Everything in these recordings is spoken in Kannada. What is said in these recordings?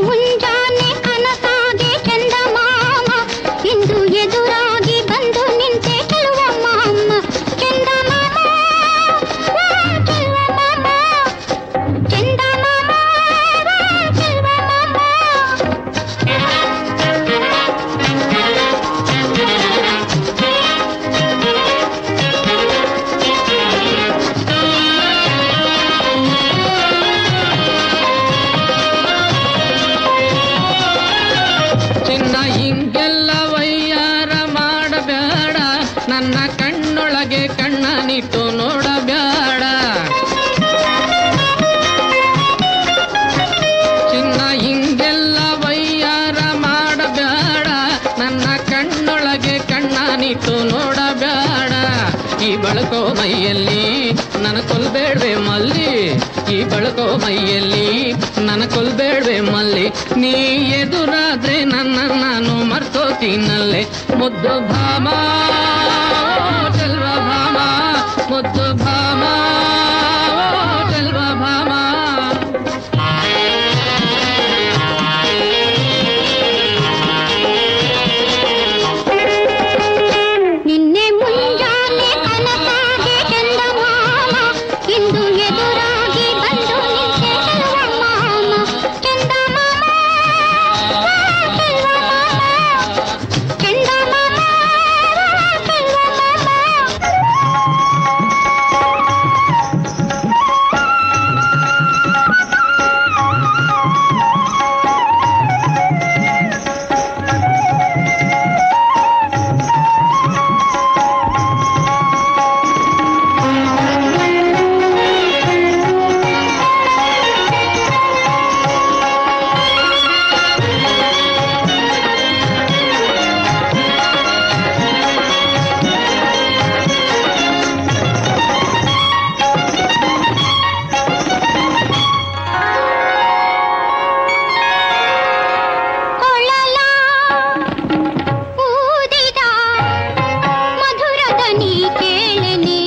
ಮುಂಜಾನೆ ಕನಸಾಗಿ ಚಂದಮಾಮ ಇಂದು ಎದುರಾಗಿ ಬಂದು ನಿಂತೆ ಚೆಲುವ ಮಾಮ ಚಂದಮಾಮ ಓ ಚೆಲುವ ಮಾಮ ಚಂದಮಾಮ ಓ ಚೆಲುವ ಮಾಮ ಚಿನ್ನ ಹಿಂಗೆಲ್ಲ ವಯ್ಯಾರ ಮಾಡಬೇಡ ನನ್ನ ಕಣ್ಣೊಳಗೆ ಕಣ್ಣನಿಟ್ಟು ನೋಡಬೇಡ ಚಿನ್ನ ಹಿಂಗೆಲ್ಲ ವಯ್ಯಾರ ಮಾಡಬೇಡ ನನ್ನ ಕಣ್ಣೊಳಗೆ ಕಣ್ಣನಿಟ್ಟು ನೋಡಬೇಡ ಈ ಬಳಕೋ ಮೈಯಲ್ಲಿ ನನ್ನ ಕೊಲ್ಬೇಡ್ವೆ ಮಲ್ಲಿ ಈ ಬಳಕೋ ಮೈಯಲ್ಲಿ ನನ್ನ ಕೊಲ್ಬೇಡ್ವೆ ಮಲ್ಲಿ ನೀ ಎದುರಾದ್ರೆ ನನ್ನ ನಾನು ಮರ್ತೋತೀನಲ್ಲೇ ಮುದ್ದು ಭಾಮ ಚೆಲ್ವ ಭಾಮ ಮುದ್ದು ಭಾಮ ಚೆಲ್ವ ಭಾಮ ನಿನ್ನೆ ಮುಂಜಾನೆ ಕನಸಾಗೆ ಚಂದಮಾಮ ಇಂದು ಎದುರಾಗಿ ಬಂದು ನಿಂತೆ ಚೆಲುವ ಮಾಮ ಚಂದಮಾಮ ಓ ಚೆಲುವ ಮಾಮ ಚಂದಮಾಮ ಓ ಚೆಲುವ ಮಾಮ ಕೊಳಲ ಊದಿದ ಮಧುರದನಿ ಕೇಳನೆ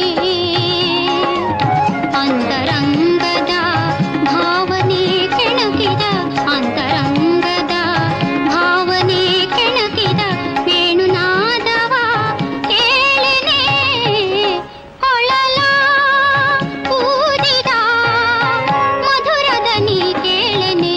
ಅಂತರಂಗದ ಭಾವನೆ ಕೆಣಕಿದ ಅಂತರಂಗದ ಭಾವನೆ ಕೆಣಕಿದ ವೇಣುನಾದವ ಕೇಳನೆ ಕೊಳಲ ಊದಿದ ಮಧುರದನಿ ಕೇಳನೆ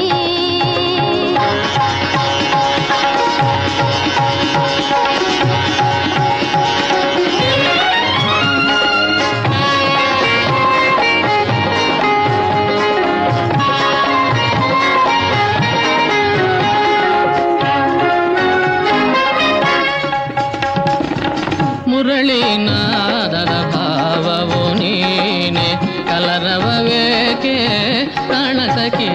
ಮುರಳೀನಾದದ ಭಾವವು ನೀನೆ ಕಲರವವೇಕೆ ಕಾಣಸಖಿ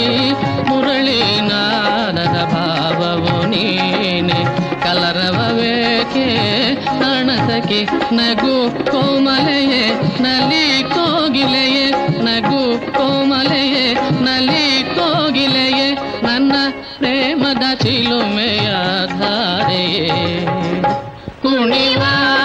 ಮುರಳೀನಾದದ ಭಾವವು ನೀನೆ ಕಲರವವೇಕೆ ಕಾಣಸಖಿ ನಗು ಕೋಮಲೆಯೇ ನಲಿ ಕೋಗಿಲೆಯೇ ನಗು ಕೋಮಲೆಯೇ ನಲಿ ಕೋಗಿಲೆಯೇ ನನ್ನ ಪ್ರೇಮದ ಚಿಲುಮೆಯ ಧಾರೆಯೇ ಕುಣಿವಾ